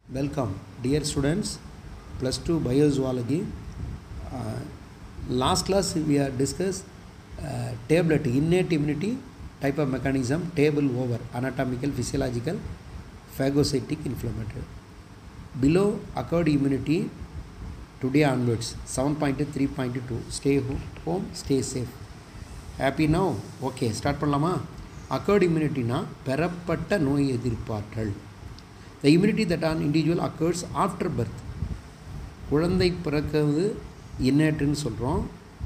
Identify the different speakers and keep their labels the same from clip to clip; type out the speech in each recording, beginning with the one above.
Speaker 1: Welcome, dear students, plus 2 biozoology. Uh, last class we have discussed uh, tablet innate immunity type of mechanism table over anatomical physiological phagocytic inflammatory below acquired immunity today onwards 7.3.2 stay ho- home stay safe happy now okay start பண்ணலாமா acquired immunityனா பெறப்பட்ட நோய் எதிர்ப்பாற்றல் the immunity that an individual occurs after birth குழந்தை பிறக்கிறது இன்னேட்டுன்னு சொல்கிறோம்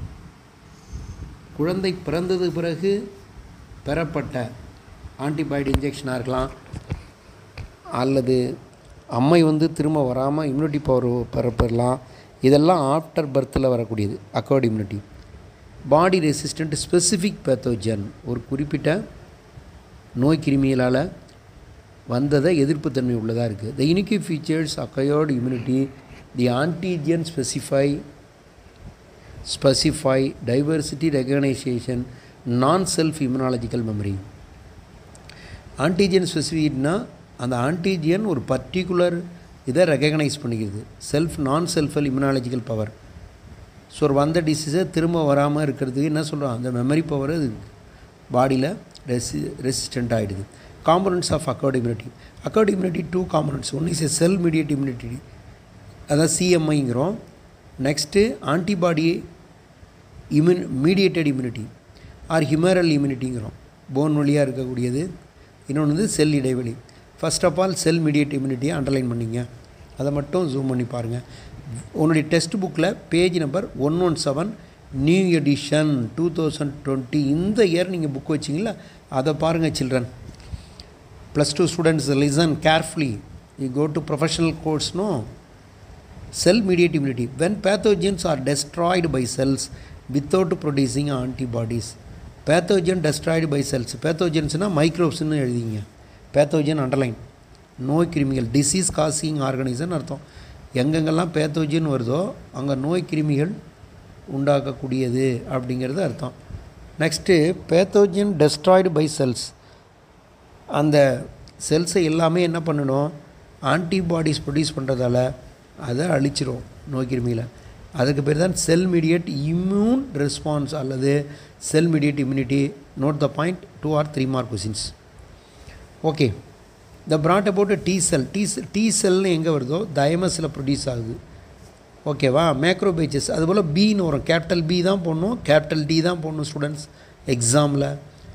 Speaker 1: குழந்தை பிறந்தது பிறகு பெறப்பட்ட ஆன்டிபயோட்டிக் இன்ஜெக்ஷனாக இருக்கலாம் அல்லது அம்மை வந்து திரும்ப வராமல் இம்யூனிட்டி பவர் பெறப்பெறலாம் இதெல்லாம் ஆஃப்டர் பர்த்தில் வரக்கூடியது acquired immunity body resistant specific pathogen ஒரு குறிப்பிட்ட நோய் கிருமிகளால் வந்ததை எதிர்ப்புத்தன்மை உள்ளதாக இருக்குது the unique features acquired immunity the antigen specify specify diversity recognition non self immunological memory antigen ஸ்பெசிஃபிக்னா அந்த ஆன்டிஜன் ஒரு பர்டிகுலர் இதை ரெகக்னைஸ் பண்ணிக்கிறது செல்ஃப் நான் செல்ஃபல் இம்யூனாலஜிக்கல் பவர் ஸோ ஒரு வந்த டிசீஸை திரும்ப வராமல் இருக்கிறதுக்கு என்ன சொல்கிறோம் அந்த மெமரி பவர் அது பாடியில் ரெசி ரெசிஸ்டண்ட் ஆகிடுது components of acquired immunity acquired immunity two components one is a cell mediate immunity அதாவது சிஎம்ஐங்கிறோம் next antibody immune mediated immunity or humoral இம்யூனிட்டிங்கிறோம் போன் வழியாக இருக்கக்கூடியது இன்னொன்று வந்து செல் இடைவெளி first of all cell mediate இம்யூனிட்டியை அண்டர்லைன் பண்ணிங்க அதை மட்டும் ஜூம் பண்ணி பாருங்கள் உன்னுடைய டெக்ஸ்ட் புக்கில் page number one one seven new edition two thousand twenty இந்த இயர் நீங்கள் புக் வச்சிங்களா அதை பாருங்கள் children plus two students listen carefully you go to professional கோர்ஸ்னோ cell mediated immunity when pathogens are destroyed by cells without producing antibodies pathogen destroyed by cells pathogens-னா மைக்ரோப்ஸ்னு எழுதிங்க pathogen underline நோய் கிருமிகள் டிசீஸ் காசிங் ஆர்கனிசம்னு அர்த்தம் எங்கெங்கெல்லாம் பேத்தோஜன் வருதோ அங்கே நோய் கிருமிகள் உண்டாக்கக்கூடியது அப்படிங்கிறது அர்த்தம் next pathogen destroyed by cells அந்த செல்ஸை எல்லாமே என்ன பண்ணணும் ஆன்டிபாடிஸ் ப்ரொடியூஸ் பண்ணுறதால அதை அழிச்சிரும் நோய்க்கிருமியில் அதுக்கு பேர் தான் செல் மீடியட் இம்யூன் ரெஸ்பான்ஸ் அல்லது cell mediate immunity note the point two or three mark questions okay the brought about T cell T cell T செல்னு எங்கே வருதோ தயமஸில் ப்ரொடியூஸ் ஆகுது ஓகேவா மேக்ரோபேச்சஸ் அதுபோல் பின்னு வரும் கேபிட்டல் பி தான் போடணும் கேபிட்டல் டி தான் போடணும் ஸ்டூடெண்ட்ஸ் எக்ஸாமில்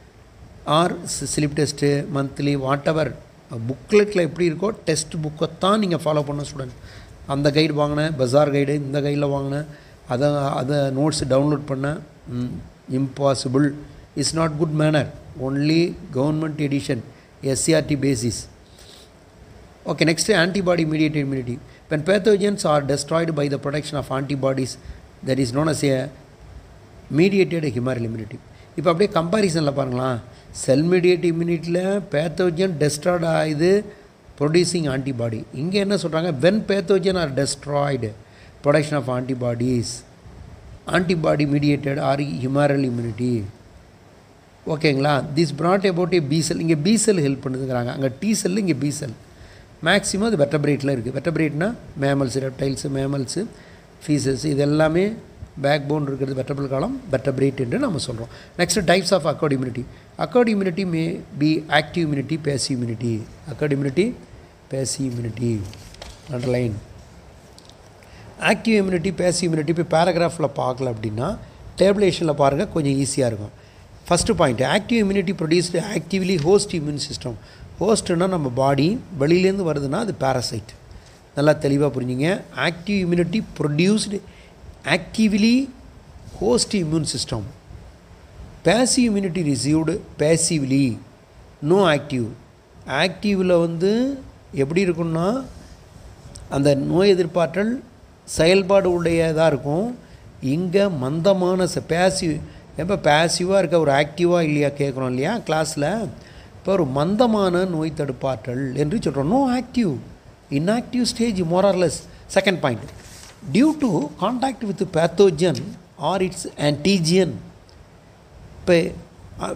Speaker 1: or slip test monthly whatever புக்லெட்டில் எப்படி இருக்கோ டெஸ்ட் புக்கை தான் நீங்கள் ஃபாலோ பண்ண ஸ்டூடெண்ட் அந்த கைடு வாங்கினேன் பஜார் கைடு இந்த கைடில் வாங்கினேன் அதை அதை நோட்ஸ் டவுன்லோட் பண்ண impossible is not good manner only government edition SCERT basis okay next antibody mediated immunity when pathogens are destroyed by the production of antibodies that is known as a mediated humoral immunity இப்போ அப்படியே கம்பாரிசனில் பாருங்களேன் cell mediate இம்யூனிட்டியில் pathogen destroyed ஆகுது producing antibody இங்கே என்ன சொல்கிறாங்க when pathogen are destroyed production of antibodies antibody mediated or humoral immunity ஓகேங்களா this brought about a B cell இங்கே பி செல் ஹெல்ப் பண்ணுதுங்கிறாங்க அங்கே டி செல் இங்கே பி செல் மேக்ஸிமம் அது வெட்டபிரேட்டில் இருக்குது வெட்டபிரேட்னா மேமல்ஸ் ரெப்டைல்ஸு மேமல்ஸு ஃபீசஸ் இது எல்லாமே பேக் போன் இருக்கிறது வெட்டபிள் காலம் வெட்டபிரேட் என்று நம்ம சொல்கிறோம் next types of acquired immunity acquired immunity may be active immunity passive immunity acquired immunity passive immunity underline active immunity passive immunity இப்போ பேராகிராஃபில் பார்க்கல அப்படின்னா டேபிளேஷனில் பாருங்கள் கொஞ்சம் ஈஸியாக இருக்கும் first point active immunity produced actively host immune system ஹோஸ்ட்னா நம்ம பாடி வெளியிலேருந்து வருதுன்னா அது பேரசைட் நல்லா தெளிவாக புரிஞ்சுங்க active immunity produced actively host immune system passive immunity received passively no active ஆக்டிவில் வந்து எப்படி இருக்குன்னா அந்த நோய் எதிர்ப்பாற்றல் செயல்பாடு உடையதாக இருக்கும் இங்கே மந்தமான பேசிவ் எப்போ பேசிவாக இருக்க ஒரு ஆக்டிவாக இல்லையா கேட்குறோம் இல்லையா கிளாஸில் இப்போ ஒரு மந்தமான நோய் தடுப்பாற்றல் என்று சொல்கிறோம் no active inactive stage more or less second point due to contact with pathogen or its antigen இப்போ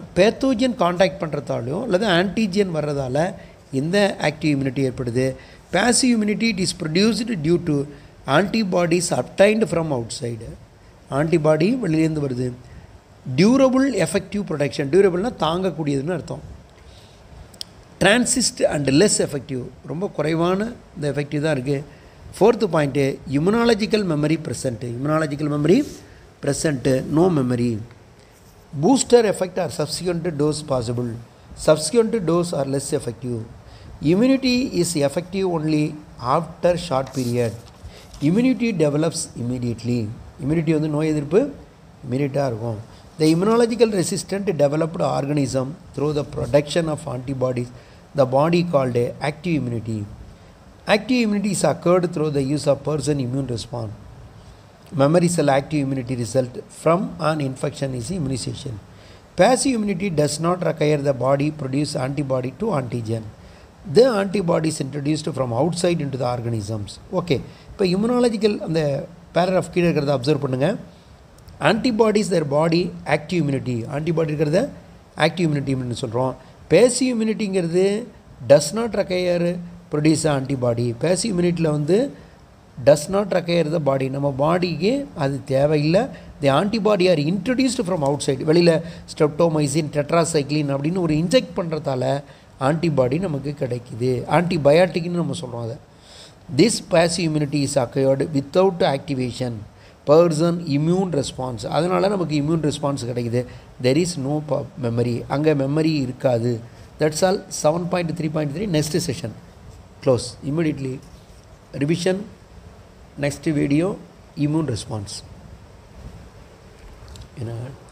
Speaker 1: பேத்தோஜன் காண்டாக்ட் பண்ணுறதாலையும் அல்லது ஆன்டிஜியன் வர்றதால இந்த ஆக்டிவ் இம்யூனிட்டி ஏற்படுது passive immunity it is produced due to antibodies obtained from outside antibody வெளியிலேருந்து வருது durable effective protection டியூரபிள்னால் தாங்கக்கூடியதுன்னு அர்த்தம் டிரான்சிஸ்ட் அண்ட் லெஸ் எஃபெக்டிவ் ரொம்ப குறைவான இந்த எஃபெக்டிவ் தான் இருக்குது fourth point immunological memory present immunological memory present no memory booster effect or subsequent dose possible subsequent dose or less effective immunity is effective only after short period immunity develops immediately immunity வந்து நோய் எதிர்ப்பு இமீடியட்டாக இருக்கும் the immunological resistant developed organism through the production of antibodies the body called active immunity active immunity is acquired through the use of person immune response memory cell active immunity result from an infection is immunization. Passive immunity does not require the body produce antibody to antigen. The antibody is introduced from outside into the organisms. Okay இப்போ immunological அந்த paragraph கீழே இருக்கிறத observe பண்ணுங்கள் antibodies their body active immunity antibody இருக்கிறத active immunity சொல்கிறோம் passive இம்யூனிட்டிங்கிறது does not require produce antibody passive இம்யூனிட்டியில் வந்து டஸ் நாட் ரெக்கையர் த பாடி நம்ம பாடிக்கு அது தேவையில்லை the antibody are introduced from outside வெளியில் ஸ்டெப்டோமைசின் டெட்ராசைக்ளின் அப்படின்னு ஒரு இன்ஜெக்ட் பண்ணுறதால ஆன்டிபாடி நமக்கு கிடைக்குது ஆன்டிபயாட்டிக்னு நம்ம சொல்கிறோம் அதை this passive immunity is acquired without activation person immune response அதனால் நமக்கு இம்யூன் ரெஸ்பான்ஸ் கிடைக்குது தெர் இஸ் நோ ப மெமரி அங்கே மெமரி இருக்காது that's all seven point three point three next session close immediately revision next video immune response you know